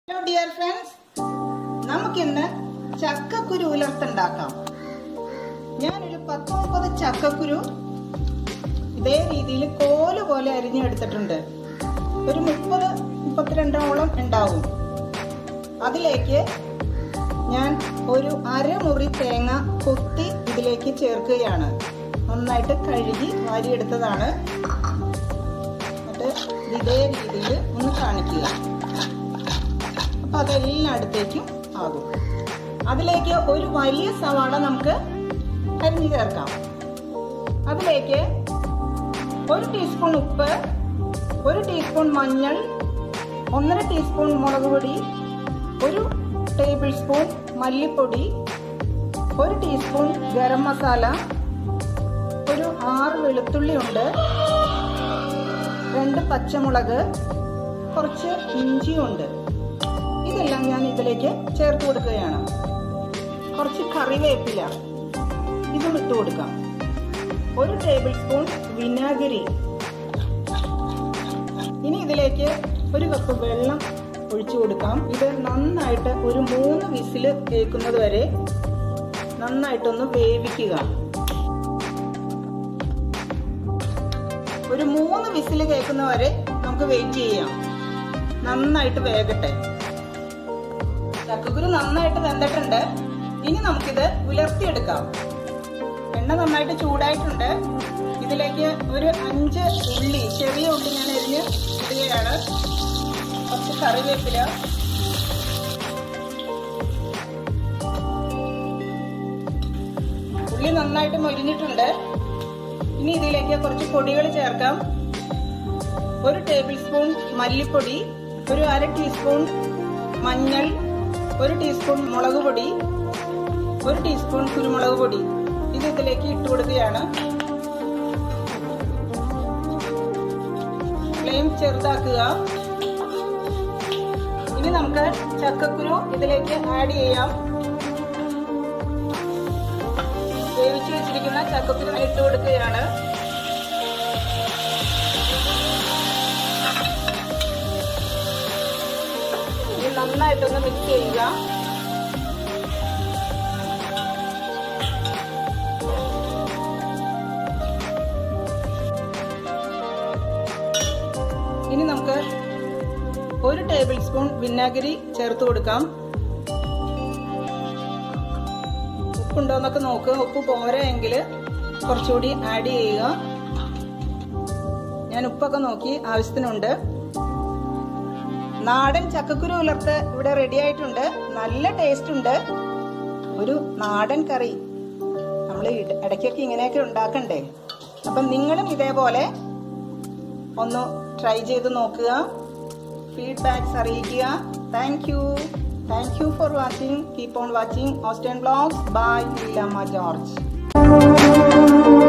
hello dear friends നമുക്കിന്ന് ചക്കക്കുരു ഉലർത്തുണ്ടാക്കാം ഞാനൊരു പത്ത് മുപ്പത് ചക്കക്കുരു ഇതേ രീതിയിൽ കോല് പോലെ അരിഞ്ഞെടുത്തിട്ടുണ്ട് ഒരു മുപ്പത് മുപ്പത്തിരണ്ടോളം ഉണ്ടാവും അതിലേക്ക് ഞാൻ ഒരു അരമുറി തേങ്ങ കൊത്തി ഇതിലേക്ക് ചേർക്കുകയാണ് നന്നായിട്ട് കഴുകി വാരിയെടുത്തതാണ് എന്നിട്ട് ഇതേ രീതിയിൽ ഒന്ന് കാണിക്കുക അപ്പൊ അതെല്ലായിടത്തേക്കും ആകും അതിലേക്ക് ഒരു വലിയ സവാള നമുക്ക് അരിഞ്ഞു ചേർക്കാം അതിലേക്ക് ഒരു ടീസ്പൂൺ ഉപ്പ് ഒരു ടീസ്പൂൺ മഞ്ഞൾ ഒന്നര ടീസ്പൂൺ മുളക് പൊടി ഒരു ടേബിൾ സ്പൂൺ മല്ലിപ്പൊടി ഒരു ടീസ്പൂൺ ഗരം മസാല ഒരു ആറ് വെളുത്തുള്ളി ഉണ്ട് രണ്ട് പച്ചമുളക് കുറച്ച് ഇഞ്ചിയുണ്ട് ഇതെല്ലാം ഞാൻ ഇതിലേക്ക് ചേർത്ത് കൊടുക്കുകയാണ് കുറച്ച് കറിവേപ്പില ഇതും ഇട്ട് കൊടുക്കാം ഒരു ടേബിൾ സ്പൂൺ വിനാഗിരി ഇനി ഇതിലേക്ക് ഒരു കപ്പ് വെള്ളം ഒഴിച്ചു കൊടുക്കാം ഇത് നന്നായിട്ട് ഒരു മൂന്ന് വിസിൽ കേൾക്കുന്നത് വരെ നന്നായിട്ടൊന്ന് വേവിക്കുക ഒരു മൂന്ന് വിസിൽ കേൾക്കുന്നവരെ നമുക്ക് വെയിറ്റ് ചെയ്യാം നന്നായിട്ട് വേകട്ടെ ചക്കക്കുരു നന്നായിട്ട് വെന്തിട്ടുണ്ട് ഇനി നമുക്കിത് ഉലർത്തിയെടുക്കാം എണ്ണ നന്നായിട്ട് ചൂടായിട്ടുണ്ട് ഇതിലേക്ക് ഒരു അഞ്ച് ഉള്ളി ചെറിയ ഉള്ളി ഞാൻ എരിഞ്ഞ് ഇടുകയാണ് കുറച്ച് കറിവേപ്പില ഉള്ളി നന്നായിട്ട് മൊരിഞ്ഞിട്ടുണ്ട് ഇനി ഇതിലേക്ക് കുറച്ച് പൊടികൾ ചേർക്കാം ഒരു ടേബിൾ സ്പൂൺ മല്ലിപ്പൊടി ഒരു അര ടീസ്പൂൺ മഞ്ഞൾ ഒരു ടീസ്പൂൺ മുളക് പൊടി ഒരു ടീസ്പൂൺ കുരുമുളക് പൊടി ഇത് ഇതിലേക്ക് ഇട്ട് കൊടുക്കുകയാണ് ഫ്ലെയിം ചെറുതാക്കുക ഇനി നമുക്ക് ചക്കക്കുരു ഇതിലേക്ക് ആഡ് ചെയ്യാം വേവിച്ച് വെച്ചിരിക്കുന്ന ചക്കക്കുരു ഇട്ട് കൊടുക്കുകയാണ് ഇനി നന്നായിട്ടൊന്ന് മിക്സ് ചെയ്യുക ഇനി നമുക്ക് ഒരു ടേബിൾ സ്പൂൺ വിനാഗിരി ചേർത്ത് കൊടുക്കാം ഉപ്പുണ്ടോന്നൊക്കെ നോക്കുക ഉപ്പ് പോരെങ്കിൽ കുറച്ചുകൂടി ആഡ് ചെയ്യുക ഞാൻ ഉപ്പൊക്കെ നോക്കി ആവശ്യത്തിനുണ്ട് നാടൻ ചക്കക്കുരു ഉലർത്ത് ഇവിടെ റെഡി ആയിട്ടുണ്ട് നല്ല ടേസ്റ്റ് ഉണ്ട് ഒരു നാടൻ കറി നമ്മൾ ഇടയ്ക്കൊക്കെ ഇങ്ങനെയൊക്കെ ഉണ്ടാക്കണ്ടേ അപ്പം നിങ്ങളും ഇതേപോലെ ഒന്ന് ട്രൈ ചെയ്ത് നോക്കുക ഫീഡ്ബാക്സ് അറിയിക്കുക thank you thank you for watching keep on watching ഓസ്റ്റേൺ ബ്ലോഗ്സ് ബൈ ലീലമ്മ ജോർജ്